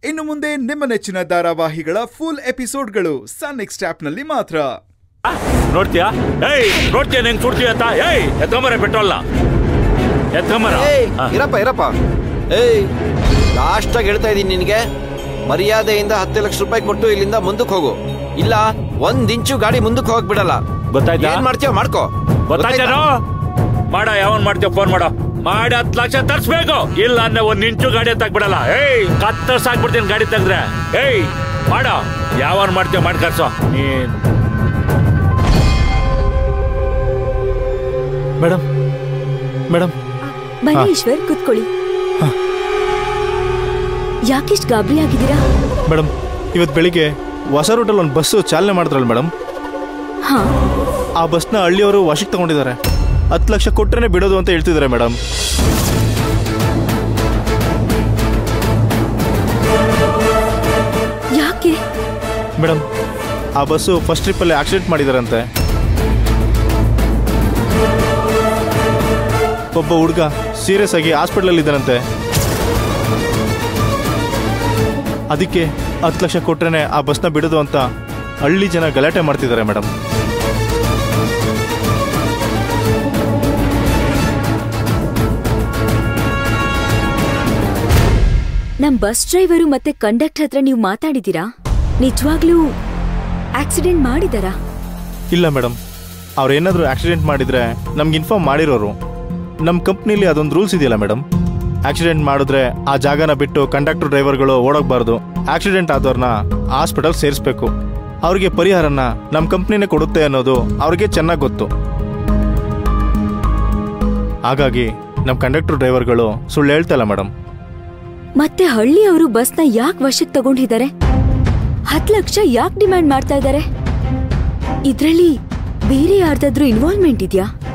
ಇನ್ನು ಮುಂದೆ ನಿಮ್ಮ ನೆಚ್ಚಿನ ಧಾರಾವಾಹಿಗಳ ಫುಲ್ ಎಪಿಸೋಡ್ಗಳು ಸನ್ ನೆಕ್ಸ್ಟ್ ಆಪ್ನಲ್ಲಿ ಮಾತ್ರ ನೋಡ್ತೀಯಾ ಏಯ್ ನೋಡ್ತೀಯ ಹೆಂಗ್ ಸುಡ್ತೀಯ ಅಂತ ಏಯ್ ಎತ್ಕೊಂಬರ ಪೆಟ್ರೋಲ್ನ ಎತ್ಕೊಂಬರ ಏಯ್ ಇರಪ್ಪ ಇರಪ್ಪ ಏಯ್ ಲಾಸ್ಟ್ ಆಗಿ ಹೇಳ್ತಾ ಇದೀನಿ ನಿನಗೆ ಮರ್ಯಾದೆಯಿಂದ ಹತ್ತು ಲಕ್ಷ ರೂಪಾಯಿ ಕೊಟ್ಟು ಇಲ್ಲಿಂದ ಮುಂದಕ್ಕೆ ಹೋಗು ಇಲ್ಲ ಒಂದ್ ಇಂಚು ಗಾಡಿ ಮುಂದಕ್ಕೆ ಹೋಗಕ್ ಬಿಡಲ್ಲ ಗೊತ್ತಾಯ್ತಾ? ಏನ್ ಮಾಡ್ತೀಯ ಮಾಡ್ಕೋ ಗೊತ್ತಾಯ್ತೇನೋ ಮಾಡ ಯಾವನ್ ಮಾಡ್ತೀಯ ಫೋನ್ ಮಾಡೋ ಮಾಡಿ ಹತ್ತು ಲಕ್ಷ ತರ್ಸ್ಬೇಕು ಇಲ್ಲ ಅಂದ್ರೆ ಒಂದ್ ಇಂಚು ಗಾಡಿ ಬಿಡಲ್ಲ ಏಯ್ ಕತ್ತರ್ಸ್ ಹಾಕ್ಬಿಡ್ತೀನಿ ಗಾಡಿ ತೆಗ್ದ್ರೆ ಏಯ್ ಮಾಡ ಯಾವನ್ ಮಾಡ್ತೀಯ ಮಾಡಿ ಕರ್ಸೋ ನೀನ್ ಮೇಡಮ್ ಮೇಡಮ್ ಬನ್ನಿ ಈಶ್ವರ್ ಕುತ್ಕೊಳ್ಳಿ ಯಾಕಿಷ್ಟು ಗಾಬರಿ ಆಗಿದ್ದೀರಾ ಮೇಡಮ್ ಇವತ್ತು ಬೆಳಿಗ್ಗೆ ಹೊಸ ರೂಟಲ್ಲಿ ಒಂದು ಬಸ್ಸು ಚಾಲನೆ ಮಾಡಿದ್ರಲ್ಲ ಮೇಡಮ್ ಹಾ ಆ ಬಸ್ನ ಹಳ್ಳಿಯವರು ವಶಕ್ಕೆ ತಗೊಂಡಿದ್ದಾರೆ ಹತ್ತು ಲಕ್ಷ ಕೊಟ್ಟರೆ ಬಿಡೋದು ಅಂತ ಹೇಳ್ತಿದ್ದಾರೆ ಮೇಡಮ್ ಯಾಕೆ ಮೇಡಮ್ ಆ ಬಸ್ಸು ಫಸ್ಟ್ ಟ್ರಿಪ್ಪಲ್ಲಿ ಆಕ್ಸಿಡೆಂಟ್ ಮಾಡಿದಾರಂತೆ ಒಬ್ಬ ಹುಡುಗ ಸೀರಿಯಸ್ ಆಗಿ ಹಾಸ್ಪಿಟ್ಲಲ್ಲಿ ಇದ್ದಾನಂತೆ ಅದಕ್ಕೆ ಹತ್ತು ಲಕ್ಷ ಕೊಟ್ರೇನೆ ಆ ಬಸ್ನ ಬಿಡೋದು ಅಂತ ಹಳ್ಳಿ ಜನ ಗಲಾಟೆ ಮಾಡ್ತಿದ್ದಾರೆ ಮೇಡಮ್ ನಮ್ ಬಸ್ ಡ್ರೈವರು ಮತ್ತೆ ಕಂಡಕ್ಟರ್ ಹತ್ರ ನೀವು ಮಾತಾಡಿದೀರಾ ನಿಜವಾಗ್ಲೂ ಆಕ್ಸಿಡೆಂಟ್ ಮಾಡಿದಾರಾ ಇಲ್ಲ ಮೇಡಮ್ ಅವ್ರು ಏನಾದರೂ ಆಕ್ಸಿಡೆಂಟ್ ಮಾಡಿದ್ರೆ ನಮ್ಗೆ ಇನ್ಫಾರ್ಮ್ ಮಾಡಿರೋರು ನಮ್ಮ ಕಂಪ್ನಿಲಿ ಅದೊಂದು ರೂಲ್ಸ್ ಇದೆಯಲ್ಲ ಮೇಡಮ್ ಆಕ್ಸಿಡೆಂಟ್ ಮಾಡಿದ್ರೆ ಆ ಜಾಗನ ಬಿಟ್ಟು ಕಂಡಕ್ಟರ್ ಡ್ರೈವರ್ಗಳು ಓಡೋಗ್ಬಾರ್ದು ಆಕ್ಸಿಡೆಂಟ್ ಆದವ್ರನ್ನ ಹಾಸ್ಪಿಟಲ್ ಸೇರಿಸ್ಬೇಕು ಅವ್ರಿಗೆ ಪರಿಹಾರನ ನಮ್ಮ ಕಂಪ್ನಿನೇ ಕೊಡುತ್ತೆ ಅನ್ನೋದು ಅವ್ರಿಗೆ ಚೆನ್ನಾಗಿ ಗೊತ್ತು ಹಾಗಾಗಿ ನಮ್ಮ ಕಂಡಕ್ಟರ್ ಡ್ರೈವರ್ಗಳು ಸುಳ್ಳು ಹೇಳ್ತಲ್ಲ ಮೇಡಮ್ ಮತ್ತೆ ಹಳ್ಳಿಯವರು ಬಸ್ನ ಯಾಕೆ ವಶಕ್ಕೆ ತಗೊಂಡಿದ್ದಾರೆ ಹತ್ ಲಕ್ಷ ಯಾಕೆ ಡಿಮ್ಯಾಂಡ್ ಮಾಡ್ತಾ ಇದ್ದಾರೆ ಇದ್ರಲ್ಲಿ ಬೇರೆ ಯಾರ್ದಾದ್ರೂ ಇನ್ವಾಲ್ವ್ಮೆಂಟ್ ಇದೆಯಾ